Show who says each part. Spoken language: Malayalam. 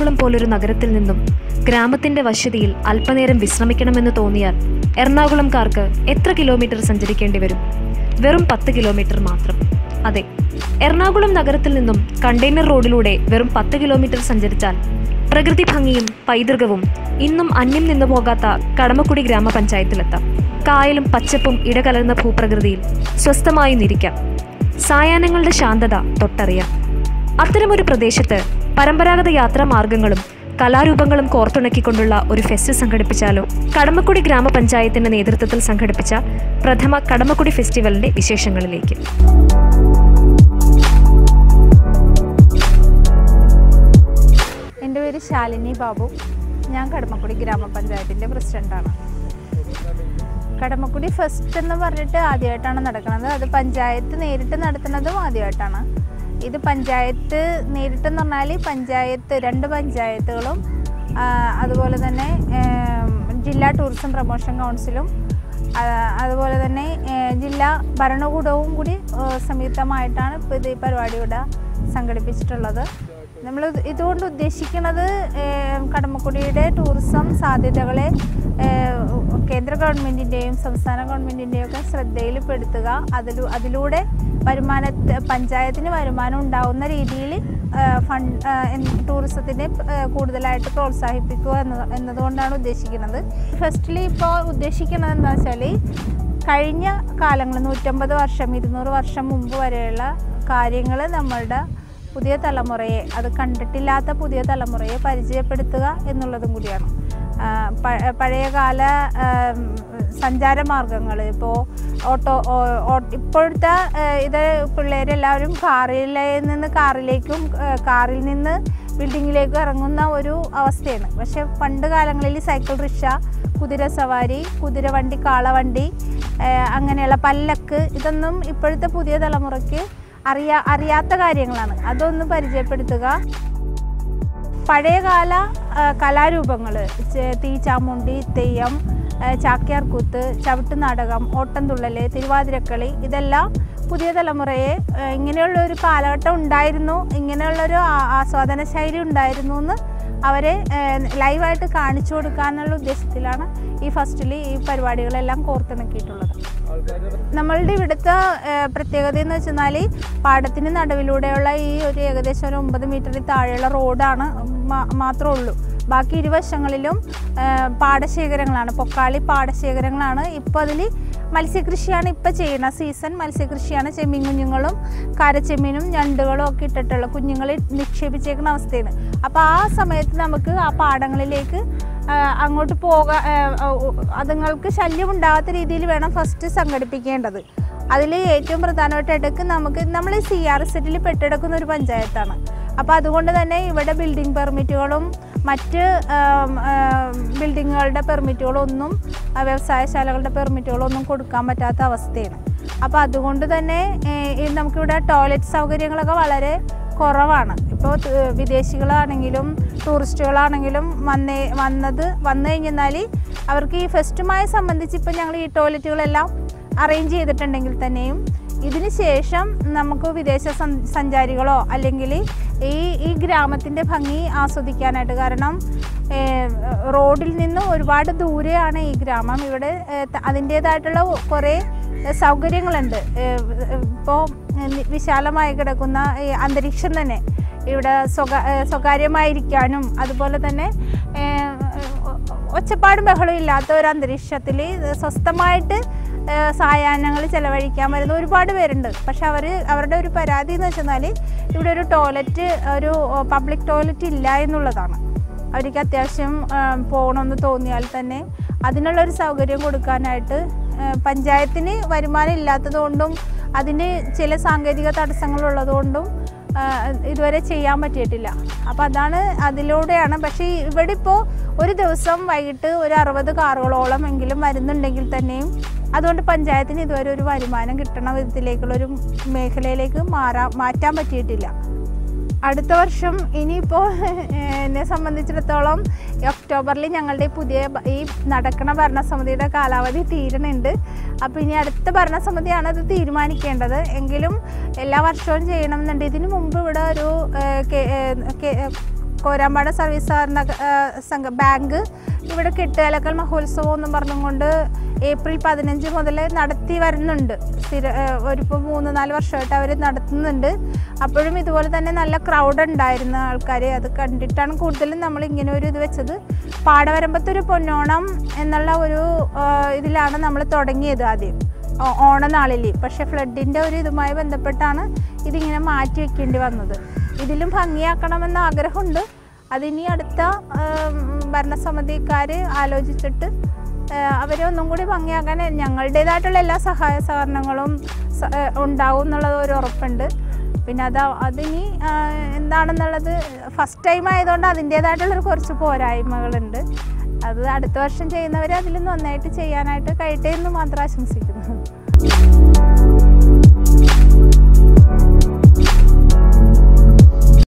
Speaker 1: എറണാകുളം പോലൊരു നഗരത്തിൽ നിന്നും ഗ്രാമത്തിന്റെ വശ്യതയിൽ അല്പനേരം വിശ്രമിക്കണമെന്ന് തോന്നിയാൽ എറണാകുളംകാർക്ക് എത്ര കിലോമീറ്റർ സഞ്ചരിക്കേണ്ടി വരും വെറും പത്ത് കിലോമീറ്റർ മാത്രം അതെ എറണാകുളം നഗരത്തിൽ നിന്നും കണ്ടെയ്നർ റോഡിലൂടെ വെറും പത്ത് കിലോമീറ്റർ സഞ്ചരിച്ചാൽ പ്രകൃതി ഭംഗിയും പൈതൃകവും ഇന്നും അന്യം നിന്നു പോകാത്ത കടമക്കുടി ഗ്രാമപഞ്ചായത്തിലെത്താം കായലും പച്ചപ്പും ഇടകലർന്ന ഭൂപ്രകൃതിയിൽ സ്വസ്ഥമായി നിരിക്കാം സായാഹ്നങ്ങളുടെ ശാന്തത തൊട്ടറിയാം അത്തരമൊരു പ്രദേശത്ത് പരമ്പരാഗത യാത്രാ മാർഗങ്ങളും കലാരൂപങ്ങളും കോർത്തിണക്കിക്കൊണ്ടുള്ള ഒരു ഫെസ്റ്റ് സംഘടിപ്പിച്ചാലോ കടമക്കുടി ഗ്രാമപഞ്ചായത്തിന്റെ നേതൃത്വത്തിൽ സംഘടിപ്പിച്ച പ്രഥമ കടമക്കുടി ഫെസ്റ്റിവലിന്റെ വിശേഷങ്ങളിലേക്ക്
Speaker 2: എൻ്റെ പേര് ശാലിനി ബാബു ഞാൻ കടമക്കുടി ഗ്രാമപഞ്ചായത്തിൻ്റെ പ്രസിഡൻ്റാണ് കടമക്കുടി ഫസ്റ്റ് എന്ന് പറഞ്ഞിട്ട് ആദ്യമായിട്ടാണ് നടക്കുന്നത് അത് പഞ്ചായത്ത് നേരിട്ട് നടത്തുന്നതും ആദ്യമായിട്ടാണ് ഇത് പഞ്ചായത്ത് നേരിട്ടെന്ന് പറഞ്ഞാൽ പഞ്ചായത്ത് രണ്ട് പഞ്ചായത്തുകളും ആ, അതുപോലെ തന്നെ ഏം, ജില്ലാ ടൂറിസം പ്രൊമോഷൻ കൗൺസിലും ആ, അതുപോലെ തന്നെ ഏ, ജില്ലാ ഭരണകൂടവും കൂടി ഏ, സംയുക്തമായിട്ടാണ് ഇപ്പോൾ ഇത് ഈ പരിപാടി ഇവിടെ സംഘടിപ്പിച്ചിട്ടുള്ളത് നമ്മൾ ഇതുകൊണ്ട് ഉദ്ദേശിക്കുന്നത് ഏം, കടമക്കുടിയുടെ ടൂറിസം സാധ്യതകളെ ഏ, കേന്ദ്ര ഗവൺമെൻറ്റിൻ്റെയും സംസ്ഥാന ഗവൺമെൻറ്റിൻ്റെയും ഒക്കെ ശ്രദ്ധയിൽപ്പെടുത്തുക അതിലൂ അതിലൂടെ വരുമാന പഞ്ചായത്തിന് വരുമാനം ഉണ്ടാവുന്ന രീതിയിൽ ഫണ്ട് ടൂറിസത്തിനെ ഏ, കൂടുതലായിട്ട് പ്രോത്സാഹിപ്പിക്കുക എന്നത് എന്നതുകൊണ്ടാണ് ഉദ്ദേശിക്കുന്നത് ഫസ്റ്റ്ലി ഇപ്പോൾ ഉദ്ദേശിക്കുന്നത് എന്താ വെച്ചാൽ കഴിഞ്ഞ കാലങ്ങൾ നൂറ്റമ്പത് വർഷം ഇരുന്നൂറ് വർഷം മുമ്പ് വരെയുള്ള കാര്യങ്ങൾ നമ്മളുടെ പുതിയ തലമുറയെ അത് കണ്ടിട്ടില്ലാത്ത പുതിയ തലമുറയെ പരിചയപ്പെടുത്തുക എന്നുള്ളതും കൂടിയാണ് ആ, പ- പഴയകാല ആം, സഞ്ചാര മാർഗങ്ങൾ ഇപ്പോൾ ഓട്ടോ ഓ- ഓ- ഇപ്പോഴത്തെ ആ, ഇത് പിള്ളേരെല്ലാവരും കാറിൽ നിന്ന് കാറിലേക്കും ആ, കാറിൽ നിന്ന് ബിൽഡിങ്ങിലേക്കും ഇറങ്ങുന്ന ഒരു അവസ്ഥയാണ് പക്ഷെ പണ്ട് കാലങ്ങളിൽ സൈക്കിൾ റിക്ഷ കുതിര സവാരി കുതിരവണ്ടി കാളവണ്ടി ആ, അങ്ങനെയുള്ള പല്ലക്ക് ഇതൊന്നും ഇപ്പോഴത്തെ പുതിയ തലമുറയ്ക്ക് അറിയാ അറിയാത്ത കാര്യങ്ങളാണ് അതൊന്ന് പരിചയപ്പെടുത്തുക പഴയകാല കലാരൂപങ്ങൾ തീച്ചാമുണ്ടി തെയ്യം ആ, ചാക്യാർകൂത്ത് ചവിട്ട് നാടകം ഓട്ടംതുള്ളൽ തിരുവാതിരക്കളി ഇതെല്ലാം പുതിയ തലമുറയെ ആ, ഇങ്ങനെയുള്ള ഒരു കാലഘട്ടം ഉണ്ടായിരുന്നു ഇങ്ങനെയുള്ളൊരു ആ- ആസ്വാദന ശൈലി ഉണ്ടായിരുന്നു എന്ന് അവരെ ആ, ലൈവായിട്ട് കാണിച്ചു കൊടുക്കാനുള്ള ഉദ്ദേശത്തിലാണ് ഈ ഫസ്റ്റിൽ ഈ പരിപാടികളെല്ലാം കോർത്തിണക്കിയിട്ടുള്ളത് നമ്മളുടെ ഇവിടുത്തെ ഏഹ്, പ്രത്യേകത എന്ന് വെച്ചാൽ പാടത്തിന് നടുവിലൂടെയുള്ള ഈ ഒരു ഏകദേശം ഒരു ഒമ്പത് മീറ്ററിൽ താഴെയുള്ള റോഡാണ് മാ- മാത്രമേ ഉള്ളൂ ബാക്കി ഇരുവശങ്ങളിലും ഏഹ്, പാടശേഖരങ്ങളാണ് പൊക്കാളി പാടശേഖരങ്ങളാണ് ഇപ്പോൾ അതിൽ മത്സ്യകൃഷിയാണ് ഇപ്പോൾ ചെയ്യുന്ന സീസൺ മത്സ്യകൃഷിയാണ് ചെമ്മീൻ കുഞ്ഞുങ്ങളും കരച്ചെമ്മീനും ഞണ്ടുകളും ഒക്കെ ഇട്ടിട്ടുള്ള കുഞ്ഞുങ്ങളെ നിക്ഷേപിച്ചേക്കുന്ന അവസ്ഥയാണ് അപ്പോൾ ആ സമയത്ത് നമുക്ക് ആ പാടങ്ങളിലേക്ക് ആ, അങ്ങോട്ട് പോകാൻ അതുങ്ങൾക്ക് ശല്യം ഉണ്ടാകാത്ത രീതിയിൽ വേണം ഫസ്റ്റ് സംഘടിപ്പിക്കേണ്ടത് അതിൽ ഏറ്റവും പ്രധാനമായിട്ട് ഇടയ്ക്ക് നമുക്ക് നമ്മൾ സി ആർ സെറ്റിൽ പെട്ടെടുക്കുന്ന ഒരു പഞ്ചായത്താണ് അപ്പോൾ അതുകൊണ്ട് തന്നെ ഇവിടെ ബിൽഡിംഗ് പെർമിറ്റുകളും മറ്റ് ആം, ആം, ബിൽഡിങ്ങുകളുടെ പെർമിറ്റുകളൊന്നും ആ, വ്യവസായശാലകളുടെ പെർമിറ്റുകളൊന്നും കൊടുക്കാൻ പറ്റാത്ത അവസ്ഥയാണ് അപ്പോൾ അതുകൊണ്ട് തന്നെ ഏ, ഈ നമുക്കിവിടെ ടോയ്ലറ്റ് സൗകര്യങ്ങളൊക്കെ വളരെ കുറവാണ് ഇപ്പോൾ വിദേശികളാണെങ്കിലും ടൂറിസ്റ്റുകളാണെങ്കിലും വന്നേ വന്നത് വന്നു കഴിഞ്ഞാൽ അവർക്ക് ഈ ഫെസ്റ്റുമായി സംബന്ധിച്ച് ഇപ്പോൾ ഞങ്ങൾ ഈ ടോയ്ലറ്റുകളെല്ലാം അറേഞ്ച് ചെയ്തിട്ടുണ്ടെങ്കിൽ തന്നെയും ഇതിന് ശേഷം നമുക്ക് വിദേശ സഞ്ച- സഞ്ചാരികളോ അല്ലെങ്കിൽ ഈ ഈ ഗ്രാമത്തിൻ്റെ ഭംഗി ആസ്വദിക്കാനായിട്ട് കാരണം ഏഹ്, റോഡിൽ നിന്ന് ഒരുപാട് ദൂരെയാണ് ഈ ഗ്രാമം ഇവിടെ ഏഹ്, ത- അതിൻ്റേതായിട്ടുള്ള കുറേ സൗകര്യങ്ങളുണ്ട് ഇപ്പോൾ വിശാലമായി കിടക്കുന്ന ഈ അന്തരീക്ഷം തന്നെ ഇവിടെ സ്വകാ ഏഹ് സ്വകാര്യമായിരിക്കാനും അതുപോലെ തന്നെ ഏഹ്, ഒച്ചപ്പാടും ബഹളവും ഇല്ലാത്ത ഒരു അന്തരീക്ഷത്തിൽ സ്വസ്ഥമായിട്ട് ഏഹ്, സായാഹ്നങ്ങൾ ചെലവഴിക്കാൻ വരുന്ന ഒരുപാട് പേരുണ്ട് പക്ഷെ അവർ അവരുടെ ഒരു പരാതി എന്ന് വെച്ചെന്നാൽ ഇവിടെ ഒരു ടോയ്ലറ്റ് ഒരു പബ്ലിക് ടോയ്ലറ്റ് ഇല്ല എന്നുള്ളതാണ് അവർക്ക് അത്യാവശ്യം ഏഹ്, പോകണമെന്ന് തോന്നിയാൽ തന്നെ അതിനുള്ളൊരു സൗകര്യം കൊടുക്കാനായിട്ട് ഏഹ്, പഞ്ചായത്തിന് വരുമാനം ഇല്ലാത്തതുകൊണ്ടും അതിന് ചില സാങ്കേതിക തടസ്സങ്ങളുള്ളതുകൊണ്ടും ആഹ് ഇതുവരെ ചെയ്യാൻ പറ്റിയിട്ടില്ല അപ്പോൾ അതാണ് അതിലൂടെയാണ് പക്ഷേ ഇവിടെ ഇപ്പോൾ ഒരു ദിവസം വൈകിട്ട് ഒരു അറുപത് കാറുകളോളം എങ്കിലും വരുന്നുണ്ടെങ്കിൽ തന്നെയും അതുകൊണ്ട് പഞ്ചായത്തിന് ഇതുവരെ ഒരു വരുമാനം കിട്ടണ വിധത്തിലേക്കുള്ളൊരു മേഖലയിലേക്ക് മാറാ മാറ്റാൻ പറ്റിയിട്ടില്ല അടുത്ത വർഷം ഇനിയിപ്പോൾ എന്നെ സംബന്ധിച്ചിടത്തോളം ഈ ഒക്ടോബറിൽ ഞങ്ങളുടെ ഈ പുതിയ ഭ- ഈ നടക്കണ ഭരണസമിതിയുടെ കാലാവധി തീരണുണ്ട് അപ്പോൾ ഇനി അടുത്ത ഭരണസമിതിയാണ് അത് തീരുമാനിക്കേണ്ടത് എങ്കിലും എല്ലാ വർഷവും ചെയ്യണമെന്നുണ്ട് ഇതിനു മുമ്പ് ഇവിടെ ഒരു ഏഹ്, കെ- ഏഹ്, കെ- കോരാമ്പാട് സർവീസ് സഹകരണ ഏഹ്, സംഘ ബാങ്ക് ഇവിടെ കെട്ടുകലക്കൽ മഹോത്സവം എന്നും പറഞ്ഞുകൊണ്ട് ഏപ്രിൽ പതിനഞ്ച് മുതൽ നടത്തി വരുന്നുണ്ട് സ്ഥിര ഏഹ്, ഒരു ഇപ്പോൾ മൂന്ന് നാല് വർഷമായിട്ട് അവർ നടത്തുന്നുണ്ട് അപ്പോഴും ഇതുപോലെ തന്നെ നല്ല ക്രൗഡ് ഉണ്ടായിരുന്ന ആൾക്കാർ അത് കണ്ടിട്ടാണ് കൂടുതലും നമ്മൾ ഇങ്ങനെ ഒരു ഇത് വെച്ചത് പാടവരമ്പത്തൊരു പൊന്നോണം എന്നുള്ള ഒരു ഏഹ്, ഇതിലാണ് നമ്മൾ തുടങ്ങിയത് ആദ്യം ഓ- ഓണനാളിൽ പക്ഷേ ഫ്ലഡിൻ്റെ ഒരു ഇതുമായി ബന്ധപ്പെട്ടാണ് ഇതിങ്ങനെ മാറ്റി വെക്കേണ്ടി വന്നത് ഇതിലും ഭംഗിയാക്കണമെന്ന് ആഗ്രഹമുണ്ട് അതിനി അടുത്ത ഏം, ഭരണസമിതിക്കാർ ആലോചിച്ചിട്ട് അവരെ ഒന്നും കൂടി ഭംഗിയാക്കാൻ ഞങ്ങളുടേതായിട്ടുള്ള എല്ലാ സഹായ സഹകരണങ്ങളും സ- ഏ, ഉണ്ടാവും എന്നുള്ളത് ഒരു ഉറപ്പുണ്ട് പിന്നെ അത് അതിനി ആ, എന്താണെന്നുള്ളത് ഫസ്റ്റ് ടൈം ആയതുകൊണ്ട് അതിൻ്റേതായിട്ടുള്ളൊരു കുറച്ച് പോരായ്മകളുണ്ട് അത് അടുത്ത വർഷം ചെയ്യുന്നവർ അതിൽ നന്നായിട്ട് ചെയ്യാനായിട്ട് കഴിയട്ടെ എന്ന് മാത്രം ആശംസിക്കുന്നു